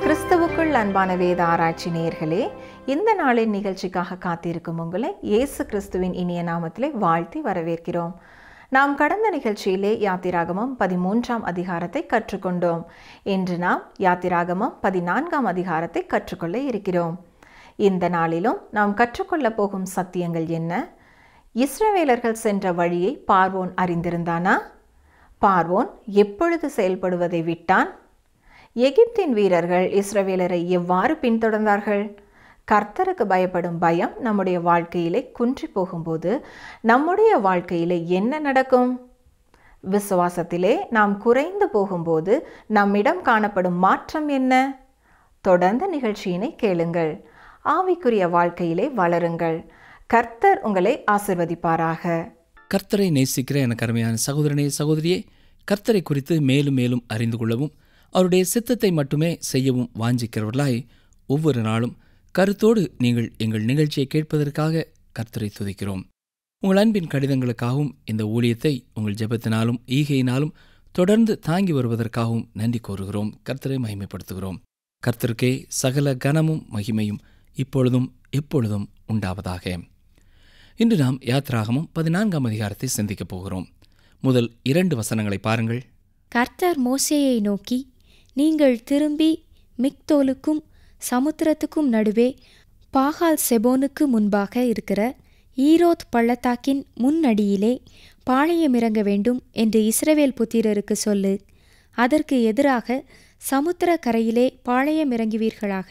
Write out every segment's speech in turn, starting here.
கிறிஸ்துவுக்குள் அன்பான வேத ஆராய்ச்சி நேயர்களே இந்த நாளின் நிகழ்ச்சிக்காக காத்திருக்கும் உங்களை இயேசு கிறிஸ்துவின் இனிய நாமத்திலே வாழ்த்தி வரவேற்கிறோம் நாம் கடந்த நிகழ்ச்சியிலே யாத்திராகமம் பதிமூன்றாம் அதிகாரத்தை கற்றுக்கொண்டோம் இன்று நாம் யாத்திராகமம் பதினான்காம் அதிகாரத்தை கற்றுக்கொள்ள இருக்கிறோம் இந்த நாளிலும் நாம் கற்றுக்கொள்ளப் போகும் சத்தியங்கள் என்ன இஸ்ரவேலர்கள் சென்ற வழியை பார்வோன் அறிந்திருந்தானா பார்வோன் எப்பொழுது செயல்படுவதை விட்டான் எகிப்தின் வீரர்கள் இஸ்ரவேலரை எவ்வாறு பின்தொடர்ந்தார்கள் கர்த்தருக்கு பயப்படும் பயம் நம்முடைய வாழ்க்கையிலே குன்றி போகும்போது நம்முடைய வாழ்க்கையிலே என்ன நடக்கும் விசுவாசத்திலே நாம் குறைந்து போகும்போது நம்மிடம் காணப்படும் மாற்றம் என்ன தொடர்ந்த நிகழ்ச்சியினை கேளுங்கள் ஆவிக்குரிய வாழ்க்கையிலே வளருங்கள் கர்த்தர் உங்களை ஆசிர்வதிப்பாராக கர்த்தரை நேசிக்கிற எனக்கு அருமையான சகோதரனே சகோதரியே கர்த்தரை குறித்து மேலும் மேலும் அறிந்து கொள்ளவும் அவருடைய சித்தத்தை மட்டுமே செய்யவும் வாஞ்சிக்கிறவர்களாய் ஒவ்வொரு நாளும் கருத்தோடு நீங்கள் எங்கள் நிகழ்ச்சியை கேட்பதற்காக கர்த்தரை துதிக்கிறோம் உங்கள் அன்பின் கடிதங்களுக்காகவும் இந்த ஊழியத்தை உங்கள் ஜெபத்தினாலும் ஈகையினாலும் தொடர்ந்து தாங்கி வருவதற்காகவும் நன்றி கூறுகிறோம் கர்த்தரை மகிமைப்படுத்துகிறோம் கர்த்தருக்கே சகல கனமும் மகிமையும் இப்பொழுதும் எப்பொழுதும் உண்டாவதாக இன்று நாம் யாத்ராகமும் பதினான்காம் அதிகாரத்தை சிந்திக்கப் போகிறோம் முதல் இரண்டு வசனங்களை பாருங்கள் கர்த்தர் மோசேயை நோக்கி நீங்கள் திரும்பி மிக்தோலுக்கும் சமுத்திரத்துக்கும் நடுவே பாகால் செபோனுக்கு முன்பாக இருக்கிற ஈரோத் பள்ளத்தாக்கின் முன்னடியிலே பாளையமிறங்க வேண்டும் என்று இஸ்ரவேல் புத்திரருக்கு சொல்லு அதற்கு எதிராக சமுத்திர கரையிலே பாளையமிறங்குவீர்களாக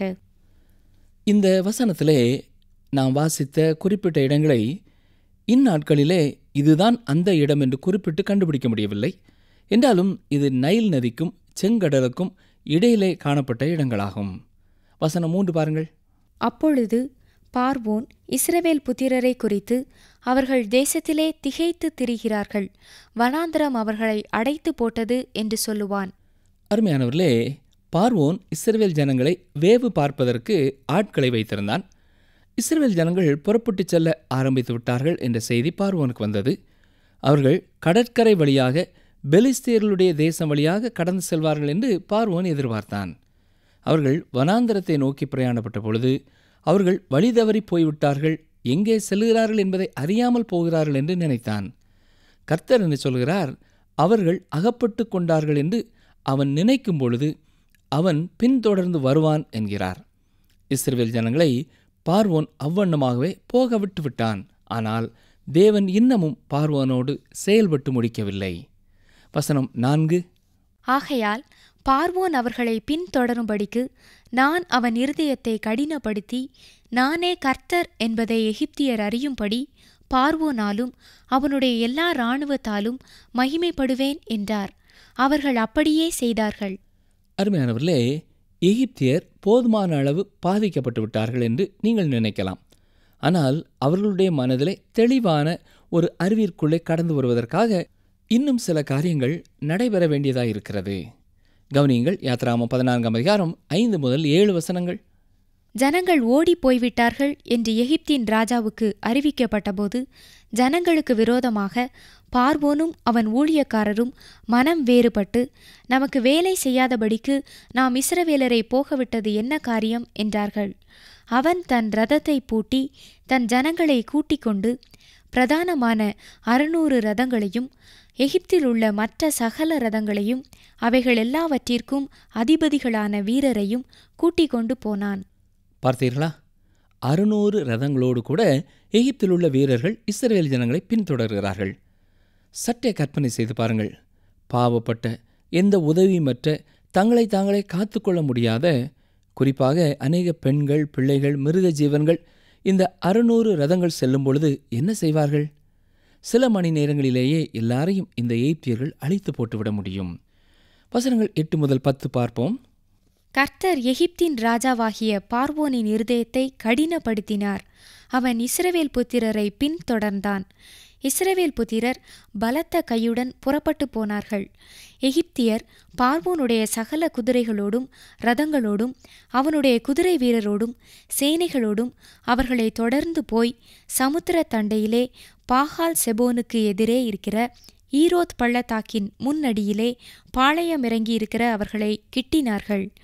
இந்த வசனத்திலே நாம் வாசித்த குறிப்பிட்ட இடங்களை இந்நாட்களிலே இதுதான் அந்த இடம் என்று குறிப்பிட்டு கண்டுபிடிக்க முடியவில்லை என்றாலும் இது நைல் நதிக்கும் செங்கடலுக்கும் இடையிலே காணப்பட்ட இடங்களாகும் வசனம் மூன்று பாருங்கள் அப்பொழுது பார்வோன் இஸ்ரவேல் புத்திரரை குறித்து அவர்கள் தேசத்திலே திகைத்து திரிகிறார்கள் வனாந்தரம் அவர்களை அடைத்து போட்டது என்று சொல்லுவான் அருமையானவர்களே பார்வோன் இஸ்ரவேல் ஜனங்களை வேவு பார்ப்பதற்கு ஆட்களை வைத்திருந்தான் இஸ்ரவேல் ஜனங்கள் புறப்பட்டுச் செல்ல ஆரம்பித்து விட்டார்கள் என்ற செய்தி பார்வோனுக்கு வந்தது அவர்கள் கடற்கரை வழியாக பெலிஸ்தீர்களுடைய தேசம் வழியாக கடந்து செல்வார்கள் என்று பார்வோன் எதிர்பார்த்தான் அவர்கள் வனாந்தரத்தை நோக்கி பிரயாணப்பட்ட பொழுது அவர்கள் வழி தவறி போய்விட்டார்கள் எங்கே செல்கிறார்கள் என்பதை அறியாமல் போகிறார்கள் என்று நினைத்தான் கர்த்தர் என்று சொல்கிறார் அவர்கள் அகப்பட்டு கொண்டார்கள் என்று அவன் நினைக்கும் பொழுது அவன் பின்தொடர்ந்து வருவான் என்கிறார் இஸ்ரவேல் ஜனங்களை பார்வோன் அவ்வண்ணமாகவே போக விட்டு விட்டான் ஆனால் தேவன் இன்னமும் பார்வோனோடு செயல்பட்டு முடிக்கவில்லை வசனம் நான்கு ஆகையால் பார்வோன் அவர்களை பின்தொடரும்படிக்கு நான் அவன் இருதயத்தை கடினப்படுத்தி நானே கர்த்தர் என்பதை எகிப்தியர் அறியும்படி பார்வோனாலும் அவனுடைய எல்லா இராணுவத்தாலும் மகிமைப்படுவேன் என்றார் அவர்கள் அப்படியே செய்தார்கள் அருமையானவர்களே எகிப்தியர் போதுமான அளவு பாதிக்கப்பட்டு விட்டார்கள் என்று நீங்கள் நினைக்கலாம் ஆனால் அவர்களுடைய மனதிலே தெளிவான ஒரு அறிவிற்குள்ளே கடந்து வருவதற்காக இன்னும் சில காரியங்கள் நடைபெற வேண்டியதாக இருக்கிறது கவனியுங்கள் யாத்ராம பதினான்காம் அதிகாரம் ஐந்து முதல் ஏழு வசனங்கள் ஜனங்கள் ஓடிப் போய்விட்டார்கள் என்று எகிப்தின் ராஜாவுக்கு அறிவிக்கப்பட்டபோது ஜனங்களுக்கு விரோதமாக பார்வோனும் அவன் ஊழியக்காரரும் மனம் வேறுபட்டு நமக்கு வேலை செய்யாதபடிக்கு நாம் இஸ்ரவேலரை போகவிட்டது என்ன காரியம் என்றார்கள் அவன் தன் ரதத்தை பூட்டி தன் ஜனங்களை கூட்டிக் கொண்டு பிரதானமான அறுநூறு ரதங்களையும் எகிப்தில் உள்ள மற்ற சகல ரதங்களையும் அவைகள் எல்லாவற்றிற்கும் அதிபதிகளான வீரரையும் கூட்டிக் கொண்டு போனான் பார்த்தீர்களா அறுநூறு ரதங்களோடு கூட எகிப்தில் உள்ள வீரர்கள் இஸ்ரவேல் ஜனங்களை பின்தொடர்கிறார்கள் சற்றே கற்பனை செய்து பாருங்கள் பாவப்பட்ட எந்த உதவியுமற்ற தங்களை தாங்களே காத்துக்கொள்ள முடியாத குறிப்பாக அநேக பெண்கள் பிள்ளைகள் மிருக ஜீவன்கள் இந்த அறுநூறு ரதங்கள் செல்லும் பொழுது என்ன செய்வார்கள் சில மணி நேரங்களிலேயே எல்லாரையும் இந்த எய்ப்தியர்கள் அழித்து போட்டுவிட முடியும் வசனங்கள் எட்டு முதல் பத்து பார்ப்போம் கர்த்தர் எகிப்தின் ராஜாவாகிய பார்வோனின் இருதயத்தை கடினப்படுத்தினார் அவன் இஸ்ரவேல் புத்திரரை பின்தொடர்ந்தான் இஸ்ரவேல் புத்திரர் பலத்த கையுடன் புறப்பட்டு போனார்கள் எகிப்தியர் பார்வோனுடைய சகல குதிரைகளோடும் ரதங்களோடும் அவனுடைய குதிரை வீரரோடும் சேனைகளோடும் அவர்களை தொடர்ந்து போய் சமுத்திர தண்டையிலே பாகால் செபோனுக்கு எதிரே இருக்கிற ஈரோத் பள்ளத்தாக்கின் முன்னடியிலே பாளையமிறங்கியிருக்கிற அவர்களை கிட்டினார்கள்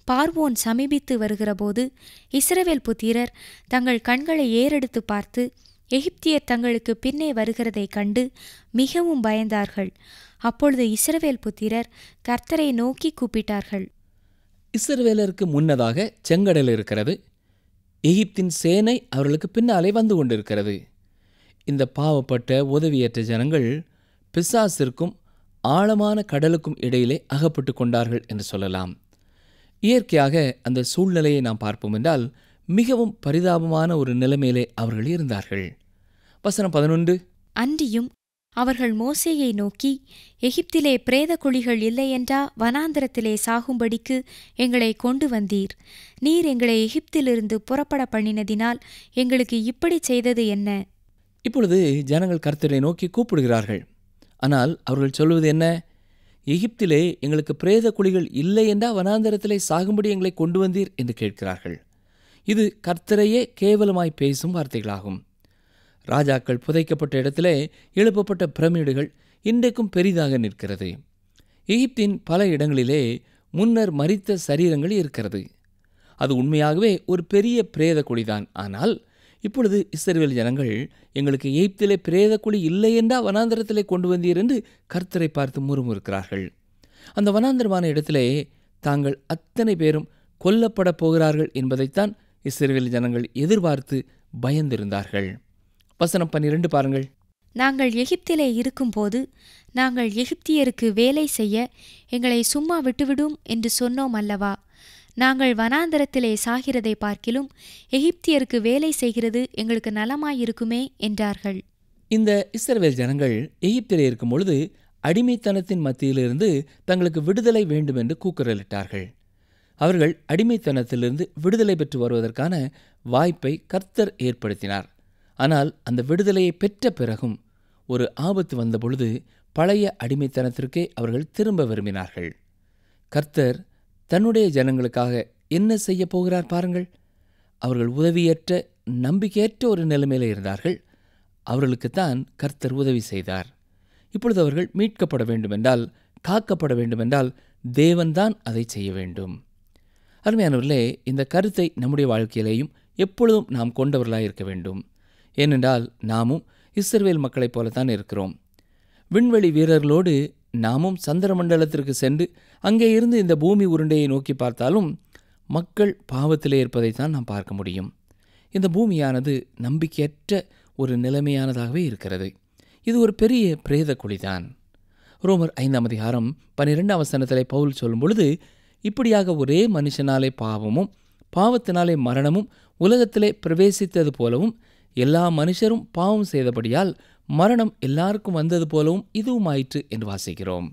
பார்வோன் சமீபித்து வருகிறபோது இஸ்ரவேல் புத்திரர் தங்கள் கண்களை ஏறெடுத்து பார்த்து எகிப்தியர் தங்களுக்கு பின்னே வருகிறதைக் கண்டு மிகவும் பயந்தார்கள் அப்பொழுது இஸ்ரவேல் புத்திரர் கர்த்தரை நோக்கி கூப்பிட்டார்கள் இஸ்ரவேலருக்கு முன்னதாக செங்கடல் இருக்கிறது எகிப்தின் சேனை அவர்களுக்கு பின்னாலே வந்து கொண்டிருக்கிறது இந்த பாவப்பட்ட உதவியற்ற ஜனங்கள் பிசாசிற்கும் ஆழமான கடலுக்கும் இடையிலே அகப்பட்டு கொண்டார்கள் என்று சொல்லலாம் இயற்கையாக அந்த சூழ்நிலையை நாம் பார்ப்போம் என்றால் மிகவும் பரிதாபமான ஒரு நிலைமையிலே அவர்கள் இருந்தார்கள் வசனம் பதினொன்று அன்றியும் அவர்கள் மோசேயை நோக்கி எகிப்திலே பிரேத குழிகள் இல்லையென்றா வனாந்திரத்திலே சாகும்படிக்கு எங்களை கொண்டு வந்தீர் நீர் எங்களை எகிப்திலிருந்து புறப்பட பண்ணினதினால் எங்களுக்கு இப்படி செய்தது என்ன இப்பொழுது ஜனங்கள் கர்த்தரை நோக்கி கூப்பிடுகிறார்கள் ஆனால் அவர்கள் சொல்வது என்ன எகிப்திலே எங்களுக்கு பிரேத குழிகள் இல்லை என்றா வனாந்தரத்திலே சாகும்படி எங்களை கொண்டு வந்தீர் என்று கேட்கிறார்கள் இது கர்த்தரையே கேவலமாய் பேசும் வார்த்தைகளாகும் ராஜாக்கள் புதைக்கப்பட்ட இடத்திலே எழுப்பப்பட்ட பிரமிடுகள் இன்றைக்கும் பெரிதாக நிற்கிறது எகிப்தின் பல இடங்களிலே முன்னர் மரித்த சரீரங்கள் இருக்கிறது அது உண்மையாகவே ஒரு பெரிய பிரேத குழிதான் ஆனால் இப்பொழுது இஸ்ரவேல் ஜனங்கள் எங்களுக்கு எய்ப்திலே பிரேத குழி இல்லை என்றா வனாந்தரத்திலே கொண்டு வந்தீர் என்று கர்த்தரை பார்த்து முறுமுறுக்கிறார்கள் அந்த வனாந்தரமான இடத்திலே தாங்கள் அத்தனை பேரும் கொல்லப்பட போகிறார்கள் என்பதைத்தான் இஸ்ரவேல் ஜனங்கள் எதிர்பார்த்து பயந்திருந்தார்கள் வசனம் பன்னிரண்டு பாருங்கள் நாங்கள் எகிப்திலே இருக்கும்போது நாங்கள் எகிப்தியருக்கு வேலை செய்ய எங்களை சும்மா விட்டுவிடும் என்று சொன்னோம் அல்லவா நாங்கள் வனாந்தரத்திலே சாகிறதை பார்க்கிலும் எகிப்தியருக்கு வேலை செய்கிறது எங்களுக்கு நலமாயிருக்குமே என்றார்கள் இந்த இஸ்ரவேல் ஜனங்கள் எகிப்திலே இருக்கும் பொழுது அடிமைத்தனத்தின் மத்தியிலிருந்து தங்களுக்கு விடுதலை வேண்டும் என்று கூக்குரலிட்டார்கள் அவர்கள் அடிமைத்தனத்திலிருந்து விடுதலை பெற்று வருவதற்கான வாய்ப்பை கர்த்தர் ஏற்படுத்தினார் ஆனால் அந்த விடுதலையை பெற்ற பிறகும் ஒரு ஆபத்து வந்தபொழுது பழைய அடிமைத்தனத்திற்கே அவர்கள் திரும்ப விரும்பினார்கள் கர்த்தர் தன்னுடைய ஜனங்களுக்காக என்ன செய்ய போகிறார் பாருங்கள் அவர்கள் உதவியற்ற நம்பிக்கையற்ற ஒரு நிலைமையில் இருந்தார்கள் அவர்களுக்குத்தான் கர்த்தர் உதவி செய்தார் இப்பொழுது அவர்கள் மீட்கப்பட வேண்டுமென்றால் காக்கப்பட வேண்டுமென்றால் தேவன்தான் அதை செய்ய வேண்டும் அருமையானவர்களே இந்த கருத்தை நம்முடைய வாழ்க்கையிலேயும் எப்பொழுதும் நாம் கொண்டவர்களாக இருக்க வேண்டும் ஏனென்றால் நாமும் இஸ்ரவேல் மக்களைப் போலத்தான் இருக்கிறோம் விண்வெளி வீரர்களோடு நாமும் சந்திர மண்டலத்திற்கு சென்று அங்கே இருந்து இந்த பூமி உருண்டையை நோக்கி பார்த்தாலும் மக்கள் பாவத்திலே இருப்பதைத்தான் நாம் பார்க்க முடியும் இந்த பூமியானது நம்பிக்கையற்ற ஒரு நிலைமையானதாகவே இருக்கிறது இது ஒரு பெரிய பிரேத குழிதான் ரோமர் ஐந்தாம் அதிகாரம் பன்னிரெண்டாம் வசனத்திலே பவுல் சொல்லும் பொழுது இப்படியாக ஒரே மனுஷனாலே பாவமும் பாவத்தினாலே மரணமும் உலகத்திலே பிரவேசித்தது போலவும் எல்லா மனுஷரும் பாவம் செய்தபடியால் மரணம் எல்லாருக்கும் வந்தது போலவும் இதுவும் ஆயிற்று என்று வாசிக்கிறோம்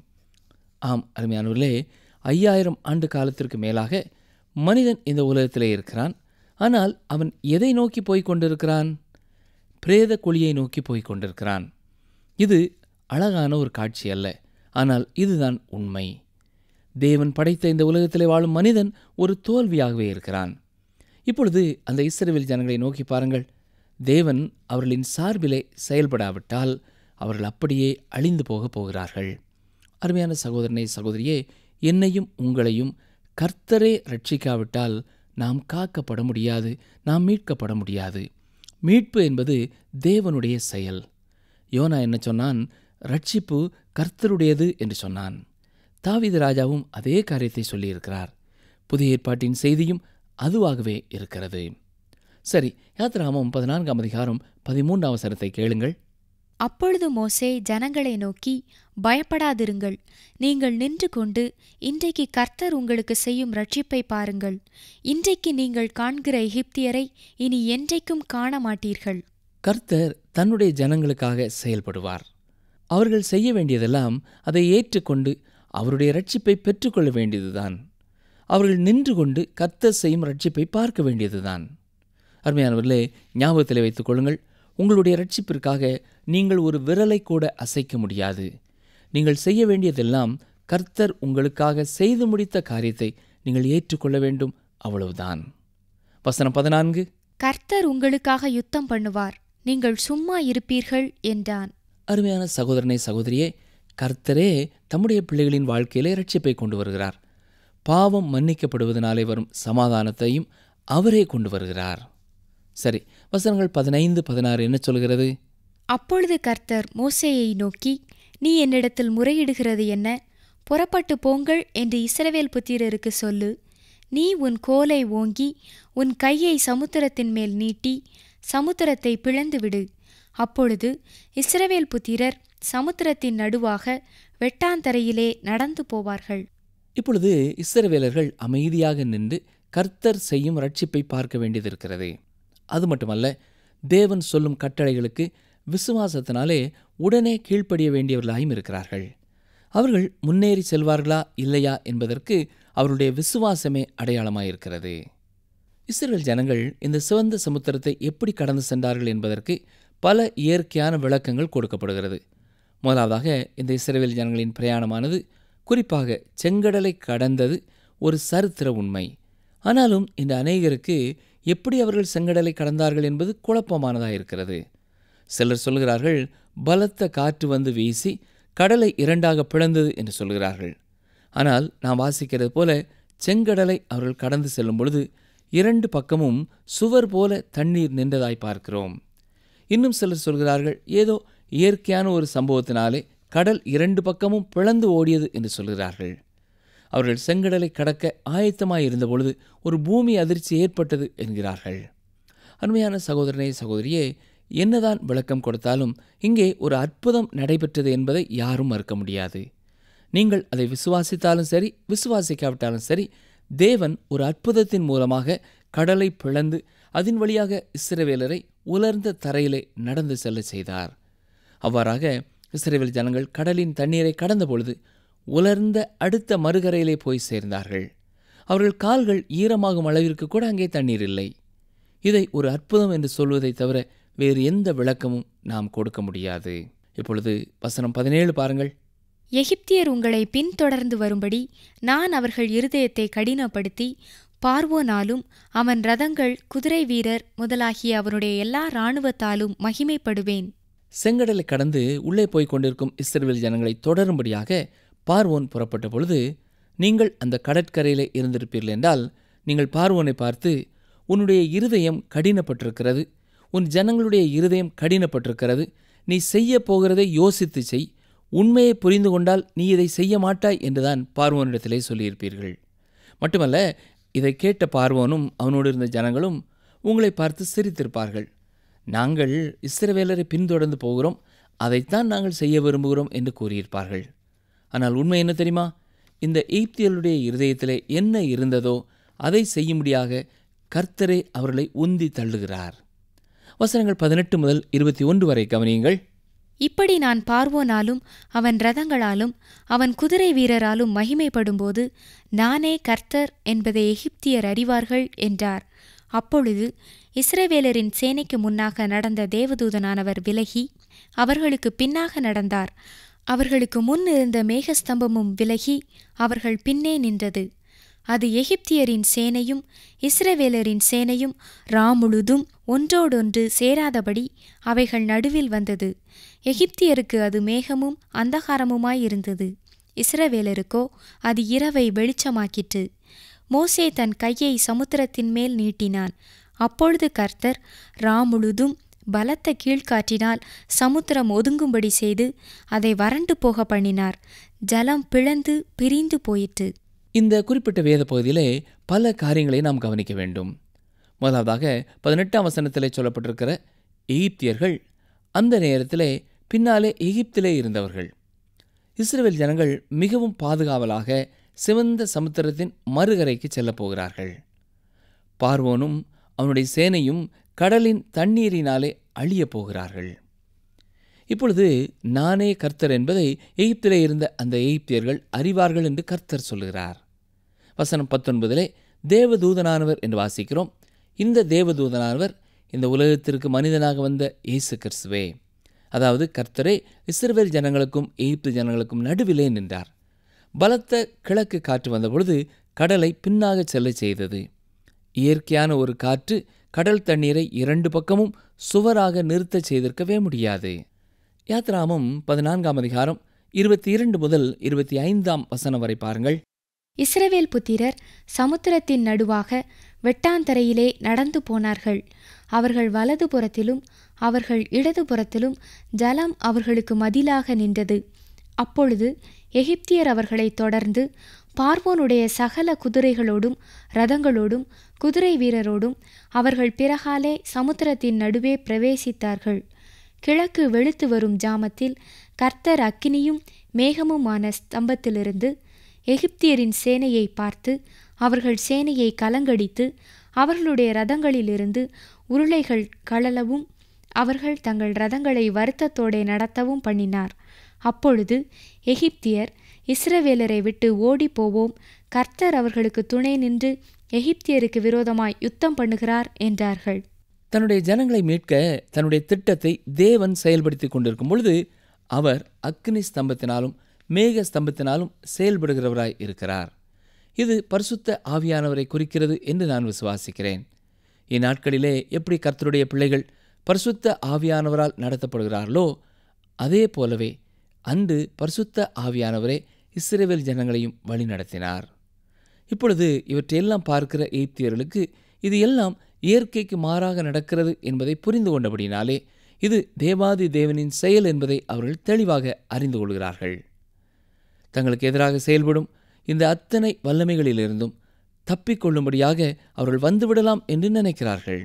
ஆம் அருமையானவர்களே ஐயாயிரம் ஆண்டு காலத்திற்கு மேலாக மனிதன் இந்த உலகத்திலே இருக்கிறான் ஆனால் அவன் எதை நோக்கி போய்க் கொண்டிருக்கிறான் பிரேத குழியை நோக்கி போய்க் கொண்டிருக்கிறான் இது அழகான ஒரு காட்சி அல்ல ஆனால் இதுதான் உண்மை தேவன் படைத்த இந்த உலகத்திலே வாழும் மனிதன் ஒரு தோல்வியாகவே இருக்கிறான் இப்பொழுது அந்த இஸ்ரவேல் ஜனங்களை நோக்கி பாருங்கள் தேவன் அவர்களின் சார்பிலே செயல்படாவிட்டால் அவர்கள் அப்படியே அழிந்து போகப் போகிறார்கள் அருமையான சகோதரனே சகோதரியே என்னையும் உங்களையும் கர்த்தரே ரட்சிக்காவிட்டால் நாம் காக்கப்பட முடியாது நாம் மீட்கப்பட முடியாது மீட்பு என்பது தேவனுடைய செயல் யோனா என்ன சொன்னான் ரட்சிப்பு கர்த்தருடையது என்று சொன்னான் தாவீது ராஜாவும் அதே காரியத்தை சொல்லியிருக்கிறார் புதிய ஏற்பாட்டின் செய்தியும் அதுவாகவே இருக்கிறது சரி யாத்ராமம் பதினான்காம் அதிகாரம் பதிமூன்றாம் வசனத்தை கேளுங்கள் அப்பொழுது மோசே ஜனங்களை நோக்கி பயப்படாதிருங்கள் நீங்கள் நின்று கொண்டு இன்றைக்கு கர்த்தர் உங்களுக்கு செய்யும் ரட்சிப்பை பாருங்கள் இன்றைக்கு நீங்கள் காண்கிற எகிப்தியரை இனி என்றைக்கும் காண மாட்டீர்கள் கர்த்தர் தன்னுடைய ஜனங்களுக்காக செயல்படுவார் அவர்கள் செய்ய வேண்டியதெல்லாம் அதை ஏற்றுக்கொண்டு அவருடைய ரட்சிப்பை பெற்றுக்கொள்ள வேண்டியதுதான் அவர்கள் நின்று கொண்டு கர்த்தர் செய்யும் ரட்சிப்பை பார்க்க வேண்டியதுதான் அருமையானவர்களே ஞாபகத்தில் வைத்துக் கொள்ளுங்கள் உங்களுடைய ரட்சிப்பிற்காக நீங்கள் ஒரு விரலை கூட அசைக்க முடியாது நீங்கள் செய்ய வேண்டியதெல்லாம் கர்த்தர் உங்களுக்காக செய்து முடித்த காரியத்தை நீங்கள் ஏற்றுக்கொள்ள வேண்டும் அவ்வளவுதான் வசனம் பதினான்கு கர்த்தர் உங்களுக்காக யுத்தம் பண்ணுவார் நீங்கள் சும்மா இருப்பீர்கள் என்றான் அருமையான சகோதரனை சகோதரியே கர்த்தரே தம்முடைய பிள்ளைகளின் வாழ்க்கையிலே ரட்சிப்பை கொண்டு வருகிறார் பாவம் மன்னிக்கப்படுவதனாலே வரும் சமாதானத்தையும் அவரே கொண்டு வருகிறார் சரி வசனங்கள் பதினைந்து பதினாறு என்ன சொல்கிறது அப்பொழுது கர்த்தர் மோசேயை நோக்கி நீ என்னிடத்தில் முறையிடுகிறது என்ன புறப்பட்டு போங்கள் என்று இஸ்ரவேல் புத்திரருக்கு சொல்லு நீ உன் கோலை ஓங்கி உன் கையை சமுத்திரத்தின் மேல் நீட்டி சமுத்திரத்தை பிளந்து விடு அப்பொழுது இஸ்ரவேல் புத்திரர் சமுத்திரத்தின் நடுவாக வெட்டாந்தரையிலே நடந்து போவார்கள் இப்பொழுது இஸ்ரவேலர்கள் அமைதியாக நின்று கர்த்தர் செய்யும் ரட்சிப்பை பார்க்க வேண்டியதிருக்கிறது அது மட்டுமல்ல தேவன் சொல்லும் கட்டளைகளுக்கு விசுவாசத்தினாலே உடனே கீழ்ப்படிய வேண்டியவர்களாயும் இருக்கிறார்கள் அவர்கள் முன்னேறி செல்வார்களா இல்லையா என்பதற்கு அவருடைய விசுவாசமே அடையாளமாயிருக்கிறது இஸ்ரேல் ஜனங்கள் இந்த சிவந்த சமுத்திரத்தை எப்படி கடந்து சென்றார்கள் என்பதற்கு பல இயற்கையான விளக்கங்கள் கொடுக்கப்படுகிறது முதலாவதாக இந்த இஸ்ரேல் ஜனங்களின் பிரயாணமானது குறிப்பாக செங்கடலை கடந்தது ஒரு சரித்திர உண்மை ஆனாலும் இந்த அநேகருக்கு எப்படி அவர்கள் செங்கடலை கடந்தார்கள் என்பது குழப்பமானதாக இருக்கிறது சிலர் சொல்கிறார்கள் பலத்த காற்று வந்து வீசி கடலை இரண்டாக பிளந்தது என்று சொல்கிறார்கள் ஆனால் நாம் வாசிக்கிறது போல செங்கடலை அவர்கள் கடந்து செல்லும் பொழுது இரண்டு பக்கமும் சுவர் போல தண்ணீர் நின்றதாய் பார்க்கிறோம் இன்னும் சிலர் சொல்கிறார்கள் ஏதோ இயற்கையான ஒரு சம்பவத்தினாலே கடல் இரண்டு பக்கமும் பிளந்து ஓடியது என்று சொல்கிறார்கள் அவர்கள் செங்கடலை கடக்க ஆயத்தமாய் இருந்தபொழுது ஒரு பூமி அதிர்ச்சி ஏற்பட்டது என்கிறார்கள் அருமையான சகோதரனே சகோதரியே என்னதான் விளக்கம் கொடுத்தாலும் இங்கே ஒரு அற்புதம் நடைபெற்றது என்பதை யாரும் மறுக்க முடியாது நீங்கள் அதை விசுவாசித்தாலும் சரி விசுவாசிக்காவிட்டாலும் சரி தேவன் ஒரு அற்புதத்தின் மூலமாக கடலை பிளந்து அதன் வழியாக இஸ்ரவேலரை உலர்ந்த தரையிலே நடந்து செல்ல செய்தார் அவ்வாறாக இஸ்ரேல் ஜனங்கள் கடலின் தண்ணீரை கடந்த பொழுது உலர்ந்த அடுத்த மறுகரையிலே போய் சேர்ந்தார்கள் அவர்கள் கால்கள் ஈரமாகும் அளவிற்கு கூட அங்கே தண்ணீர் இல்லை இதை ஒரு அற்புதம் என்று சொல்வதை தவிர வேறு எந்த விளக்கமும் நாம் கொடுக்க முடியாது இப்பொழுது வசனம் பதினேழு பாருங்கள் எகிப்தியர் உங்களை பின்தொடர்ந்து வரும்படி நான் அவர்கள் இருதயத்தை கடினப்படுத்தி பார்வோனாலும் அவன் ரதங்கள் குதிரை வீரர் முதலாகிய அவனுடைய எல்லா இராணுவத்தாலும் மகிமைப்படுவேன் செங்கடலை கடந்து உள்ளே போய்க் கொண்டிருக்கும் இஸ்ரேல் ஜனங்களை தொடரும்படியாக பார்வோன் புறப்பட்ட பொழுது நீங்கள் அந்த கடற்கரையிலே இருந்திருப்பீர்கள் என்றால் நீங்கள் பார்வோனை பார்த்து உன்னுடைய இருதயம் கடினப்பட்டிருக்கிறது உன் ஜனங்களுடைய இருதயம் கடினப்பட்டிருக்கிறது நீ செய்ய போகிறதை யோசித்து செய் உண்மையை புரிந்து கொண்டால் நீ இதை செய்ய மாட்டாய் என்றுதான் பார்வோனிடத்திலே சொல்லியிருப்பீர்கள் மட்டுமல்ல இதை கேட்ட பார்வோனும் அவனோடு இருந்த ஜனங்களும் உங்களை பார்த்து சிரித்திருப்பார்கள் நாங்கள் இஸ்ரவேலரை பின்தொடர்ந்து போகிறோம் அதைத்தான் நாங்கள் செய்ய விரும்புகிறோம் என்று கூறியிருப்பார்கள் ஆனால் உண்மை என்ன தெரியுமா இந்த எய்ப்தியலுடைய இருதயத்திலே என்ன இருந்ததோ அதை செய்யும்படியாக கர்த்தரே அவர்களை உந்தி தள்ளுகிறார் வசனங்கள் பதினெட்டு முதல் இருபத்தி ஒன்று வரை கவனியுங்கள் இப்படி நான் பார்வோனாலும் அவன் ரதங்களாலும் அவன் குதிரை வீரராலும் மகிமைப்படும்போது நானே கர்த்தர் என்பதை எகிப்தியர் அறிவார்கள் என்றார் அப்பொழுது இஸ்ரவேலரின் சேனைக்கு முன்னாக நடந்த தேவதூதனானவர் விலகி அவர்களுக்கு பின்னாக நடந்தார் அவர்களுக்கு முன் இருந்த மேகஸ்தம்பமும் விலகி அவர்கள் பின்னே நின்றது அது எகிப்தியரின் சேனையும் இஸ்ரவேலரின் சேனையும் ராமுழுதும் ஒன்றோடொன்று சேராதபடி அவைகள் நடுவில் வந்தது எகிப்தியருக்கு அது மேகமும் அந்தகாரமுமாயிருந்தது இஸ்ரவேலருக்கோ அது இரவை வெளிச்சமாக்கிற்று மோசே தன் கையை சமுத்திரத்தின் மேல் நீட்டினான் அப்பொழுது கர்த்தர் ராமுழுதும் பலத்த கீழ்காற்றினால் சமுத்திரம் ஒதுங்கும்படி செய்து அதை வறண்டு போக பண்ணினார் ஜலம் பிளந்து பிரிந்து போயிற்று இந்த குறிப்பிட்ட வேத பகுதியிலே பல காரியங்களை நாம் கவனிக்க வேண்டும் முதலாவதாக பதினெட்டாம் வசனத்திலே சொல்லப்பட்டிருக்கிற எகிப்தியர்கள் அந்த நேரத்திலே பின்னாலே எகிப்திலே இருந்தவர்கள் இஸ்ரேல் ஜனங்கள் மிகவும் பாதுகாவலாக சிவந்த சமுத்திரத்தின் மறுகரைக்கு செல்லப் போகிறார்கள் பார்வோனும் அவனுடைய சேனையும் கடலின் தண்ணீரினாலே அழியப் போகிறார்கள் இப்பொழுது நானே கர்த்தர் என்பதை எகிப்திலே இருந்த அந்த எகிப்தியர்கள் அறிவார்கள் என்று கர்த்தர் சொல்லுகிறார் வசனம் பத்தொன்பதிலே தேவதூதனானவர் என்று வாசிக்கிறோம் இந்த தேவதூதனானவர் இந்த உலகத்திற்கு மனிதனாக வந்த இயேசு கிறிஸ்துவே அதாவது கர்த்தரே இஸ்ரவேல் ஜனங்களுக்கும் எகிப்து ஜனங்களுக்கும் நடுவிலே நின்றார் பலத்த கிழக்கு காற்று வந்தபொழுது கடலை பின்னாக செல்லச் செய்தது இயற்கையான ஒரு காற்று கடல் தண்ணீரை இரண்டு பக்கமும் சுவராக நிறுத்தச் செய்திருக்கவே முடியாது யாத்ராமம் பதினான்காம் அதிகாரம் இருபத்தி இரண்டு முதல் இருபத்தி ஐந்தாம் வசனம் வரை பாருங்கள் இஸ்ரவேல் புத்திரர் சமுத்திரத்தின் நடுவாக வெட்டாந்தரையிலே நடந்து போனார்கள் அவர்கள் வலது புறத்திலும் அவர்கள் இடது புறத்திலும் ஜலம் அவர்களுக்கு மதிலாக நின்றது அப்பொழுது எகிப்தியர் அவர்களை தொடர்ந்து பார்வோனுடைய சகல குதிரைகளோடும் ரதங்களோடும் குதிரை வீரரோடும் அவர்கள் பிறகாலே சமுத்திரத்தின் நடுவே பிரவேசித்தார்கள் கிழக்கு வெளுத்து வரும் ஜாமத்தில் கர்த்தர் அக்கினியும் மேகமுமான ஸ்தம்பத்திலிருந்து எகிப்தியரின் சேனையை பார்த்து அவர்கள் சேனையை கலங்கடித்து அவர்களுடைய ரதங்களிலிருந்து உருளைகள் கழலவும் அவர்கள் தங்கள் ரதங்களை வருத்தத்தோடே நடத்தவும் பண்ணினார் அப்பொழுது எகிப்தியர் இஸ்ரவேலரை விட்டு ஓடிப் போவோம் கர்த்தர் அவர்களுக்கு துணை நின்று எகிப்தியருக்கு விரோதமாய் யுத்தம் பண்ணுகிறார் என்றார்கள் தன்னுடைய ஜனங்களை மீட்க தன்னுடைய திட்டத்தை தேவன் செயல்படுத்தி கொண்டிருக்கும் பொழுது அவர் அக்னி ஸ்தம்பத்தினாலும் மேக ஸ்தம்பத்தினாலும் செயல்படுகிறவராய் இருக்கிறார் இது பரிசுத்த ஆவியானவரை குறிக்கிறது என்று நான் விசுவாசிக்கிறேன் இந்நாட்களிலே எப்படி கர்த்தருடைய பிள்ளைகள் பரிசுத்த ஆவியானவரால் நடத்தப்படுகிறார்களோ அதே போலவே அன்று பரிசுத்த ஆவியானவரே இஸ்ரேவேல் ஜனங்களையும் வழி நடத்தினார் இப்பொழுது இவற்றையெல்லாம் பார்க்கிற எய்ப்தியர்களுக்கு இது எல்லாம் இயற்கைக்கு மாறாக நடக்கிறது என்பதை புரிந்து கொண்டபடினாலே இது தேவாதி தேவனின் செயல் என்பதை அவர்கள் தெளிவாக அறிந்து கொள்கிறார்கள் தங்களுக்கு எதிராக செயல்படும் இந்த அத்தனை வல்லமைகளிலிருந்தும் தப்பிக்கொள்ளும்படியாக அவர்கள் வந்துவிடலாம் என்று நினைக்கிறார்கள்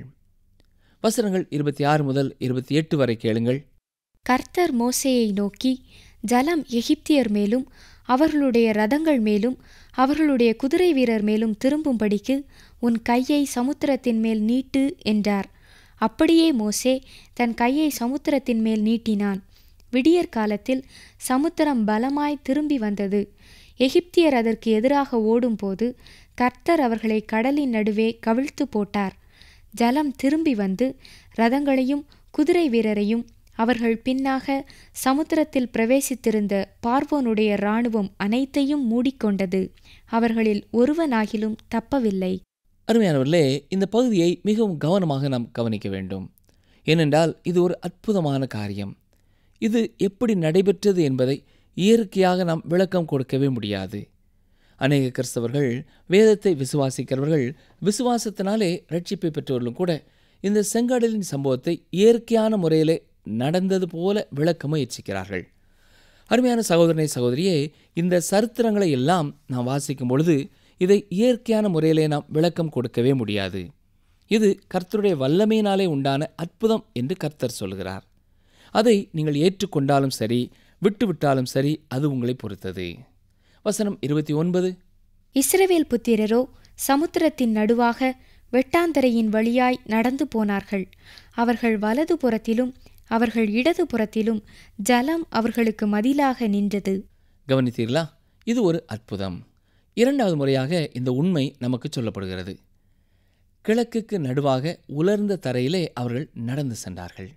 வசனங்கள் இருபத்தி ஆறு முதல் இருபத்தி எட்டு வரை கேளுங்கள் கர்த்தர் மோசேயை நோக்கி ஜலம் எகிப்தியர் மேலும் அவர்களுடைய ரதங்கள் மேலும் அவர்களுடைய குதிரை வீரர் மேலும் திரும்பும்படிக்கு உன் கையை சமுத்திரத்தின் மேல் நீட்டு என்றார் அப்படியே மோசே தன் கையை சமுத்திரத்தின் மேல் நீட்டினான் விடியற் காலத்தில் சமுத்திரம் பலமாய் திரும்பி வந்தது எகிப்தியர் அதற்கு எதிராக ஓடும்போது கர்த்தர் அவர்களை கடலின் நடுவே கவிழ்த்து போட்டார் ஜலம் திரும்பி வந்து ரதங்களையும் குதிரை வீரரையும் அவர்கள் பின்னாக சமுத்திரத்தில் பிரவேசித்திருந்த பார்வோனுடைய இராணுவம் அனைத்தையும் மூடிக்கொண்டது அவர்களில் ஒருவனாகிலும் தப்பவில்லை அருமையானவர்களே இந்த பகுதியை மிகவும் கவனமாக நாம் கவனிக்க வேண்டும் ஏனென்றால் இது ஒரு அற்புதமான காரியம் இது எப்படி நடைபெற்றது என்பதை இயற்கையாக நாம் விளக்கம் கொடுக்கவே முடியாது அநேக கிறிஸ்தவர்கள் வேதத்தை விசுவாசிக்கிறவர்கள் விசுவாசத்தினாலே ரட்சிப்பை பெற்றவர்களும் கூட இந்த செங்கடலின் சம்பவத்தை இயற்கையான முறையிலே நடந்தது போல விளக்க முயற்சிக்கிறார்கள் அருமையான சகோதரனை சகோதரியே இந்த சரித்திரங்களை எல்லாம் நாம் வாசிக்கும் பொழுது இதை இயற்கையான முறையிலே நாம் விளக்கம் கொடுக்கவே முடியாது இது கர்த்தருடைய வல்லமையினாலே உண்டான அற்புதம் என்று கர்த்தர் சொல்கிறார் அதை நீங்கள் ஏற்றுக்கொண்டாலும் சரி விட்டுவிட்டாலும் சரி அது உங்களை பொறுத்தது வசனம் இருபத்தி ஒன்பது இஸ்ரவேல் புத்திரரோ சமுத்திரத்தின் நடுவாக வெட்டாந்தரையின் வழியாய் நடந்து போனார்கள் அவர்கள் வலது புறத்திலும் அவர்கள் இடது புறத்திலும் ஜலம் அவர்களுக்கு மதிலாக நின்றது கவனித்தீர்களா இது ஒரு அற்புதம் இரண்டாவது முறையாக இந்த உண்மை நமக்கு சொல்லப்படுகிறது கிழக்குக்கு நடுவாக உலர்ந்த தரையிலே அவர்கள் நடந்து சென்றார்கள்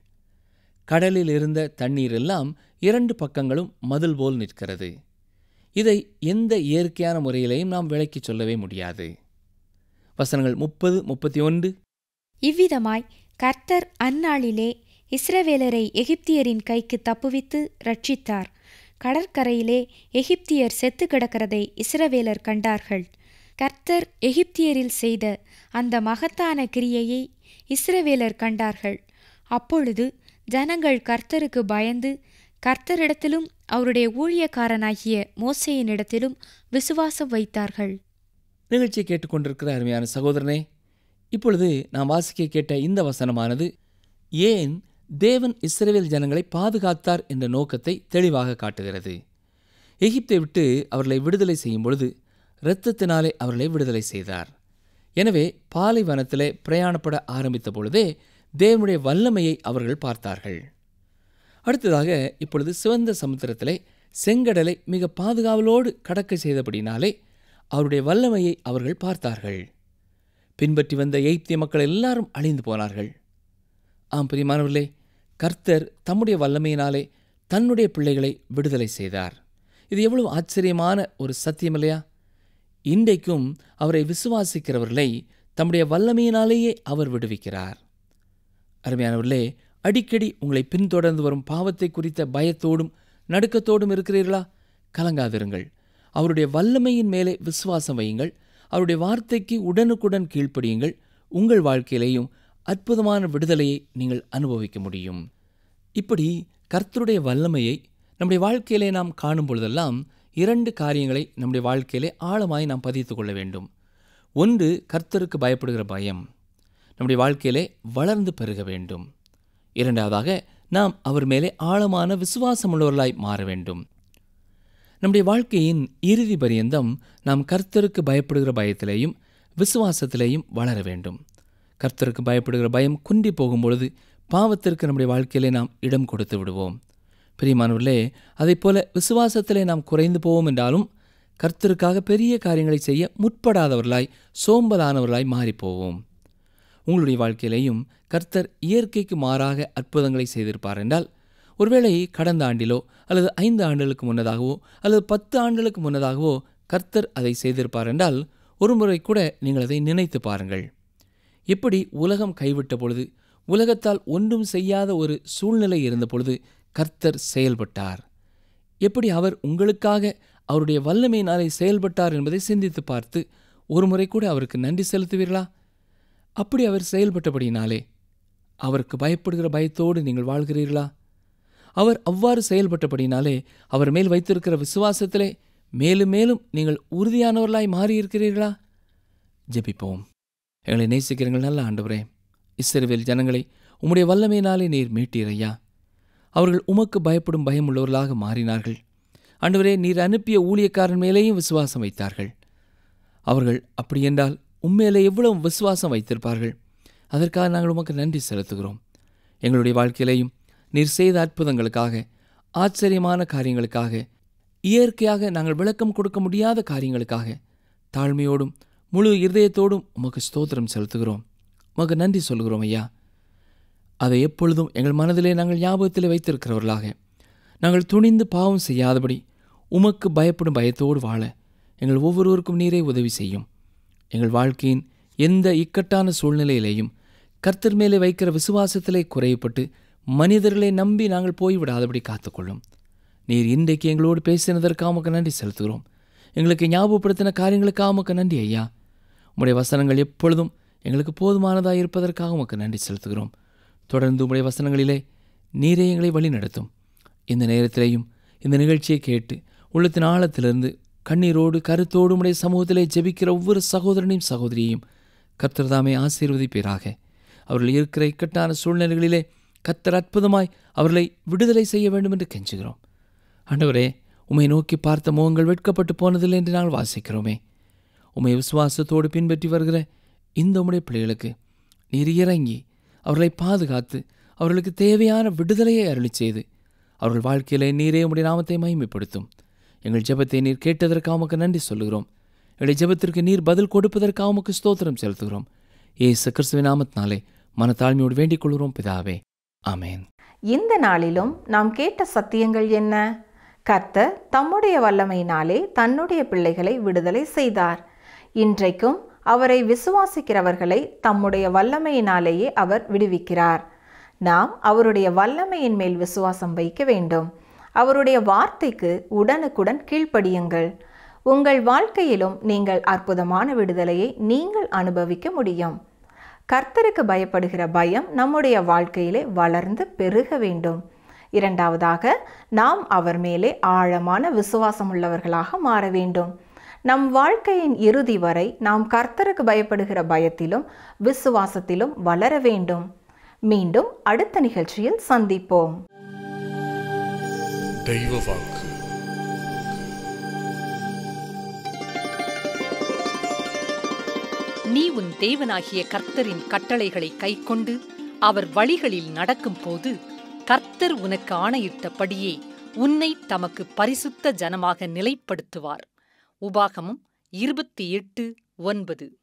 கடலில் இருந்த தண்ணீர் எல்லாம் இரண்டு பக்கங்களும் மதில் போல் நிற்கிறது இதை எந்த இயற்கையான முறையிலையும் நாம் விளக்கிச் சொல்லவே முடியாது வசனங்கள் முப்பது முப்பத்தி ஒன்று இவ்விதமாய் கர்த்தர் அந்நாளிலே இஸ்ரவேலரை எகிப்தியரின் கைக்கு தப்புவித்து ரட்சித்தார் கடற்கரையிலே எகிப்தியர் செத்து கிடக்கிறதை இஸ்ரவேலர் கண்டார்கள் கர்த்தர் எகிப்தியரில் செய்த அந்த மகத்தான கிரியையை இஸ்ரவேலர் கண்டார்கள் அப்பொழுது ஜனங்கள் கர்த்தருக்கு பயந்து கர்த்தரிடத்திலும் அவருடைய ஊழியக்காரனாகிய மோசையினிடத்திலும் விசுவாசம் வைத்தார்கள் நிகழ்ச்சியை கேட்டுக்கொண்டிருக்கிற அருமையான சகோதரனே இப்பொழுது நாம் வாசிக்க கேட்ட இந்த வசனமானது ஏன் தேவன் இஸ்ரவேல் ஜனங்களை பாதுகாத்தார் என்ற நோக்கத்தை தெளிவாக காட்டுகிறது எகிப்தை விட்டு அவர்களை விடுதலை செய்யும் பொழுது இரத்தத்தினாலே அவர்களை விடுதலை செய்தார் எனவே பாலைவனத்திலே பிரயாணப்பட ஆரம்பித்த பொழுதே தேவனுடைய வல்லமையை அவர்கள் பார்த்தார்கள் அடுத்ததாக இப்பொழுது சிவந்த சமுத்திரத்திலே செங்கடலை மிக பாதுகாவலோடு கடக்க செய்தபடினாலே அவருடைய வல்லமையை அவர்கள் பார்த்தார்கள் பின்பற்றி வந்த எய்த்திய மக்கள் எல்லாரும் அழிந்து போனார்கள் ஆம் பிரியமானவர்களே கர்த்தர் தம்முடைய வல்லமையினாலே தன்னுடைய பிள்ளைகளை விடுதலை செய்தார் இது எவ்வளவு ஆச்சரியமான ஒரு சத்தியம் இல்லையா இன்றைக்கும் அவரை விசுவாசிக்கிறவர்களை தம்முடைய வல்லமையினாலேயே அவர் விடுவிக்கிறார் அருமையானவர்களே அடிக்கடி உங்களை பின்தொடர்ந்து வரும் பாவத்தை குறித்த பயத்தோடும் நடுக்கத்தோடும் இருக்கிறீர்களா கலங்காதிருங்கள் அவருடைய வல்லமையின் மேலே விசுவாசம் வையுங்கள் அவருடைய வார்த்தைக்கு உடனுக்குடன் கீழ்ப்படியுங்கள் உங்கள் வாழ்க்கையிலேயும் அற்புதமான விடுதலையை நீங்கள் அனுபவிக்க முடியும் இப்படி கர்த்தருடைய வல்லமையை நம்முடைய வாழ்க்கையிலே நாம் காணும் பொழுதெல்லாம் இரண்டு காரியங்களை நம்முடைய வாழ்க்கையிலே ஆழமாய் நாம் பதித்து கொள்ள வேண்டும் ஒன்று கர்த்தருக்கு பயப்படுகிற பயம் நம்முடைய வாழ்க்கையிலே வளர்ந்து பெருக வேண்டும் இரண்டாவதாக நாம் அவர் மேலே ஆழமான விசுவாசம் உள்ளவர்களாய் மாற வேண்டும் நம்முடைய வாழ்க்கையின் இறுதி பரியந்தம் நாம் கர்த்தருக்கு பயப்படுகிற பயத்திலேயும் விசுவாசத்திலேயும் வளர வேண்டும் கர்த்தருக்கு பயப்படுகிற பயம் குன்றி போகும் பொழுது பாவத்திற்கு நம்முடைய வாழ்க்கையிலே நாம் இடம் கொடுத்து விடுவோம் பிரியமானவர்களே அதைப் போல விசுவாசத்திலே நாம் குறைந்து போவோம் என்றாலும் கர்த்தருக்காக பெரிய காரியங்களை செய்ய முற்படாதவர்களாய் சோம்பலானவர்களாய் மாறிப்போவோம் உங்களுடைய வாழ்க்கையிலேயும் கர்த்தர் இயற்கைக்கு மாறாக அற்புதங்களை செய்திருப்பார் என்றால் ஒருவேளை கடந்த ஆண்டிலோ அல்லது ஐந்து ஆண்டுகளுக்கு முன்னதாகவோ அல்லது பத்து ஆண்டுகளுக்கு முன்னதாகவோ கர்த்தர் அதை செய்திருப்பார் என்றால் ஒரு முறை கூட நீங்கள் அதை நினைத்து பாருங்கள் எப்படி உலகம் கைவிட்ட பொழுது உலகத்தால் ஒன்றும் செய்யாத ஒரு சூழ்நிலை இருந்த பொழுது கர்த்தர் செயல்பட்டார் எப்படி அவர் உங்களுக்காக அவருடைய வல்லமையினாலே செயல்பட்டார் என்பதை சிந்தித்து பார்த்து ஒரு முறை கூட அவருக்கு நன்றி செலுத்துவீர்களா அப்படி அவர் செயல்பட்டபடியினாலே அவருக்கு பயப்படுகிற பயத்தோடு நீங்கள் வாழ்கிறீர்களா அவர் அவ்வாறு செயல்பட்டபடினாலே அவர் மேல் வைத்திருக்கிற விசுவாசத்திலே மேலும் மேலும் நீங்கள் உறுதியானவர்களாய் மாறியிருக்கிறீர்களா ஜெபிப்போம் எங்களை நேசிக்கிறீர்கள் நல்ல ஆண்டவரே இஸ்ரவேல் ஜனங்களை உம்முடைய வல்லமையினாலே நீர் மீட்டீரையா அவர்கள் உமக்கு பயப்படும் பயம் உள்ளவர்களாக மாறினார்கள் ஆண்டவரே நீர் அனுப்பிய ஊழியக்காரன் மேலேயும் விசுவாசம் வைத்தார்கள் அவர்கள் அப்படியென்றால் உண்மையிலே எவ்வளவு விசுவாசம் வைத்திருப்பார்கள் அதற்காக நாங்கள் உமக்கு நன்றி செலுத்துகிறோம் எங்களுடைய வாழ்க்கையிலேயும் நீர் செய்த அற்புதங்களுக்காக ஆச்சரியமான காரியங்களுக்காக இயற்கையாக நாங்கள் விளக்கம் கொடுக்க முடியாத காரியங்களுக்காக தாழ்மையோடும் முழு இருதயத்தோடும் உமக்கு ஸ்தோத்திரம் செலுத்துகிறோம் உமக்கு நன்றி சொல்கிறோம் ஐயா அதை எப்பொழுதும் எங்கள் மனதிலே நாங்கள் ஞாபகத்திலே வைத்திருக்கிறவர்களாக நாங்கள் துணிந்து பாவம் செய்யாதபடி உமக்கு பயப்படும் பயத்தோடு வாழ எங்கள் ஒவ்வொருவருக்கும் நீரே உதவி செய்யும் எங்கள் வாழ்க்கையின் எந்த இக்கட்டான சூழ்நிலையிலேயும் கர்த்தர் மேலே வைக்கிற விசுவாசத்திலே குறையப்பட்டு மனிதர்களை நம்பி நாங்கள் போய்விடாதபடி காத்துக்கொள்ளும் நீர் இன்றைக்கு எங்களோடு பேசினதற்காக உமக்கு நன்றி செலுத்துகிறோம் எங்களுக்கு ஞாபகப்படுத்தின காரியங்களுக்காக உமக்கு நன்றி ஐயா உம்முடைய வசனங்கள் எப்பொழுதும் எங்களுக்கு போதுமானதாக இருப்பதற்காக உமக்கு நன்றி செலுத்துகிறோம் தொடர்ந்து உம்முடைய வசனங்களிலே நீரே எங்களை வழி நடத்தும் இந்த நேரத்திலேயும் இந்த நிகழ்ச்சியை கேட்டு உள்ளத்தின் ஆழத்திலிருந்து கண்ணீரோடு கருத்தோடு உடைய சமூகத்திலே ஜெபிக்கிற ஒவ்வொரு சகோதரனையும் சகோதரியையும் கர்த்தர் தாமே ஆசீர்வதிப்பீராக அவர்கள் இருக்கிற இக்கட்டான சூழ்நிலைகளிலே கர்த்தர் அற்புதமாய் அவர்களை விடுதலை செய்ய வேண்டும் என்று கெஞ்சுகிறோம் ஆண்டவரே உம்மை நோக்கி பார்த்த முகங்கள் வெட்கப்பட்டு போனதில்லை என்று நாங்கள் வாசிக்கிறோமே உம்மை விசுவாசத்தோடு பின்பற்றி வருகிற இந்த உம்முடைய பிள்ளைகளுக்கு நீர் இறங்கி அவர்களை பாதுகாத்து அவர்களுக்கு தேவையான விடுதலையை அருளி செய்து அவர்கள் வாழ்க்கையிலே நீரே உம்முடைய நாமத்தை மகிமைப்படுத்தும் எங்கள் ஜெபத்தை நீர் கேட்டதற்காக உமக்கு நன்றி சொல்லுகிறோம் எங்களுடைய ஜெபத்திற்கு நீர் பதில் கொடுப்பதற்காக உமக்கு ஸ்தோத்திரம் செலுத்துகிறோம் ஏசு கிறிஸ்துவின் நாமத்தினாலே மனத்தாழ்மையோடு வேண்டிக் கொள்கிறோம் பிதாவே ஆமேன் இந்த நாளிலும் நாம் கேட்ட சத்தியங்கள் என்ன கர்த்தர் தம்முடைய வல்லமையினாலே தன்னுடைய பிள்ளைகளை விடுதலை செய்தார் இன்றைக்கும் அவரை விசுவாசிக்கிறவர்களை தம்முடைய வல்லமையினாலேயே அவர் விடுவிக்கிறார் நாம் அவருடைய வல்லமையின் மேல் விசுவாசம் வைக்க வேண்டும் அவருடைய வார்த்தைக்கு உடனுக்குடன் கீழ்ப்படியுங்கள் உங்கள் வாழ்க்கையிலும் நீங்கள் அற்புதமான விடுதலையை நீங்கள் அனுபவிக்க முடியும் கர்த்தருக்கு பயப்படுகிற பயம் நம்முடைய வாழ்க்கையிலே வளர்ந்து பெருக வேண்டும் இரண்டாவதாக நாம் அவர் மேலே ஆழமான விசுவாசம் உள்ளவர்களாக மாற வேண்டும் நம் வாழ்க்கையின் இறுதி வரை நாம் கர்த்தருக்கு பயப்படுகிற பயத்திலும் விசுவாசத்திலும் வளர வேண்டும் மீண்டும் அடுத்த நிகழ்ச்சியில் சந்திப்போம் தெய்வ வாக்கு நீ உன் தேவனாகிய கர்த்தரின் கட்டளைகளை கைக்கொண்டு அவர் வழிகளில் நடக்கும்போது கர்த்தர் உனக்கு ஆணையிட்டபடியே உன்னை தமக்கு பரிசுத்த ஜனமாக நிலைப்படுத்துவார் உபாகமம் இருபத்தி எட்டு ஒன்பது